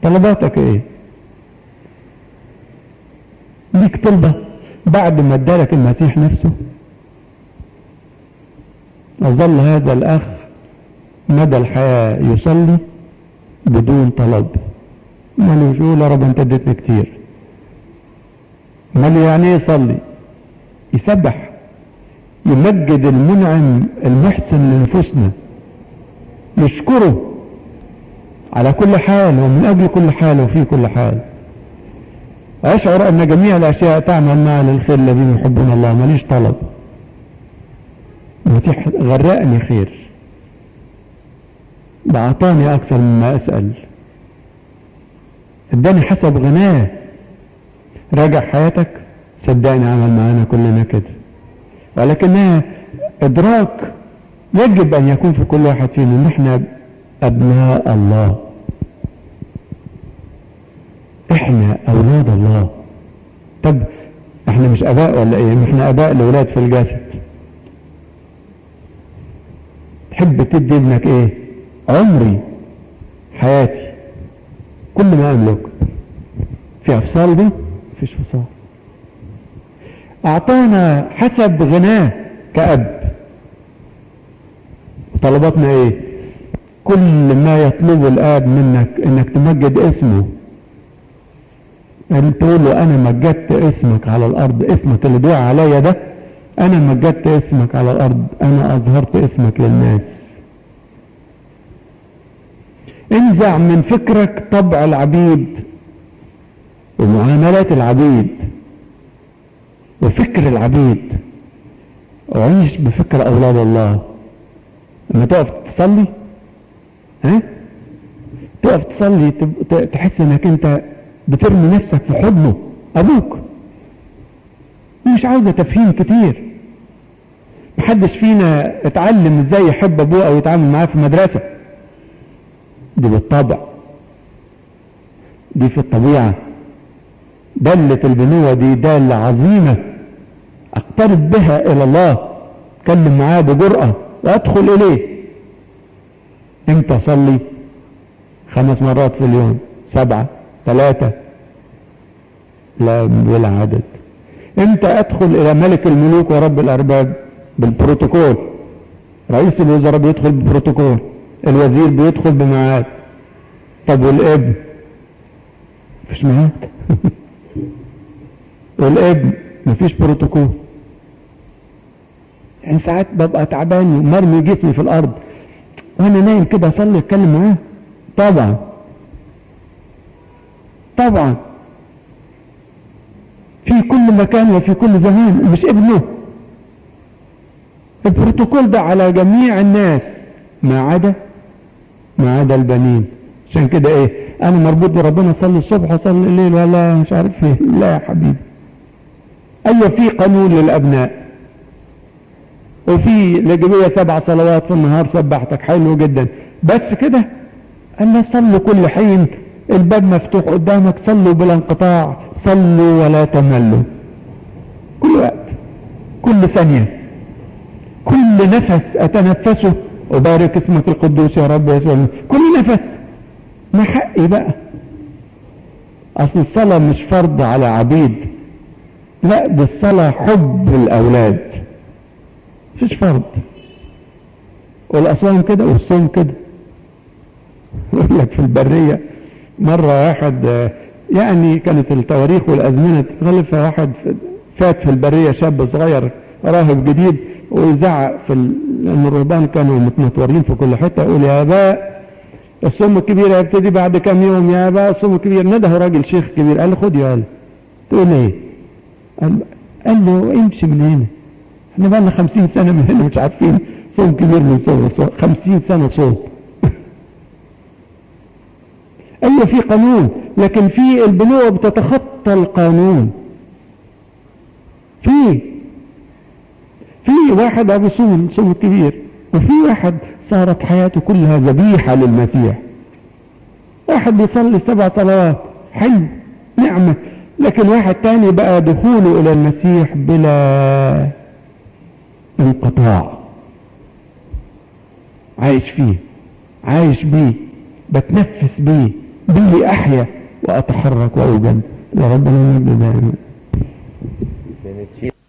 طلباتك ايه ليك طلبة بعد ما ادالك المسيح نفسه أظل هذا الأخ مدى الحياة يصلي بدون طلب مالوش يقول يا رب انت اديتني كتير مال يعني ايه يصلي يسبح يمجد المنعم المحسن لنفوسنا يشكره على كل حال ومن أجل كل حال وفي كل حال أشعر أن جميع الأشياء تعمل معا للخير الذين يحبون الله ماليش طلب المسيح غرقني خير بأعطاني أكثر مما أسأل اداني حسب غناه راجع حياتك صدقني عمل معانا كلنا كده ولكنها إدراك يجب أن يكون في كل واحد فينا إن إحنا أبناء الله إحنا أولاد الله طب إحنا مش أباء ولا إيه؟ إحنا أباء لأولاد في الجسد تحب تدي ابنك إيه؟ عمري حياتي كل ما أملك في أفصال دي؟ مفيش فصال أعطانا حسب غناه كأب طلباتنا ايه كل ما يطلبه الاب منك انك تمجد اسمه ان تقول له انا مجدت اسمك على الارض اسمك اللي دعا عليا ده انا مجدت اسمك على الارض انا اظهرت اسمك للناس انزع من فكرك طبع العبيد ومعاملات العبيد وفكر العبيد وعيش بفكر اولاد الله لما تقف تصلي ها تقف تصلي تحس انك انت بترمي نفسك في حضنه ابوك مش عاوزه تفهيم كتير محدش فينا اتعلم ازاي يحب ابوه او يتعامل معاه في المدرسه دي بالطبع دي في الطبيعه دلة البنوة دي دالة عظيمة اقترب بها الى الله اتكلم معاه بجرأة وادخل اليه امتى اصلي خمس مرات في اليوم سبعة ثلاثة لا بلا عدد امتى ادخل الى ملك الملوك ورب الارباب بالبروتوكول رئيس الوزراء بيدخل ببروتوكول الوزير بيدخل بميعاد طب والابن مفيش ميعاد والابن مفيش بروتوكول يعني ساعات ببقى تعبان ومرمي جسمي في الارض وانا نايم كده اصلي اتكلم معاه طبعا طبعا في كل مكان وفي كل زمان مش ابنه البروتوكول ده على جميع الناس ما عدا ما عدا البنين عشان كده ايه انا مربوط بربنا اصلي الصبح اصلي الليل ولا مش عارف ايه لا يا حبيبي ايوه في قانون للابناء وفي لجبية سبع صلوات في النهار سبحتك حلو جدا بس كده قال لا صلوا كل حين الباب مفتوح قدامك صلوا بلا انقطاع صلوا ولا تملوا كل وقت كل ثانية كل نفس اتنفسه وبارك اسمك القدوس يا رب يسوع كل نفس ما حقي بقى اصل الصلاة مش فرض على عبيد لا دي الصلاة حب الاولاد مفيش فرض والاصوام كده والصوم كده يقول لك في البرية مرة واحد يعني كانت التواريخ والازمنة تتغلب فواحد فات في البرية شاب صغير راهب جديد ويزعق في لان الرهبان كانوا متنطورين في كل حتة يقول يا اباء الصوم الكبير هيبتدي بعد كام يوم يا اباء الصوم الكبير نده راجل شيخ كبير قال له خد يا قال تقول ايه قال, قال له امشي من هنا احنا بقى لنا 50 سنة من هنا مش عارفين صوم كبير من صوم 50 سنة صوم ايوه في قانون لكن في البنوة بتتخطى القانون في في واحد ابو صوم صوم كبير وفي واحد صارت حياته كلها ذبيحة للمسيح واحد بيصلي سبع صلوات حلو نعمة لكن واحد تاني بقى دخوله الى المسيح بلا انقطاع عايش فيه عايش بيه بتنفس بيه به أحيا وأتحرك وأوجد لربنا المجد دائما بنتشيل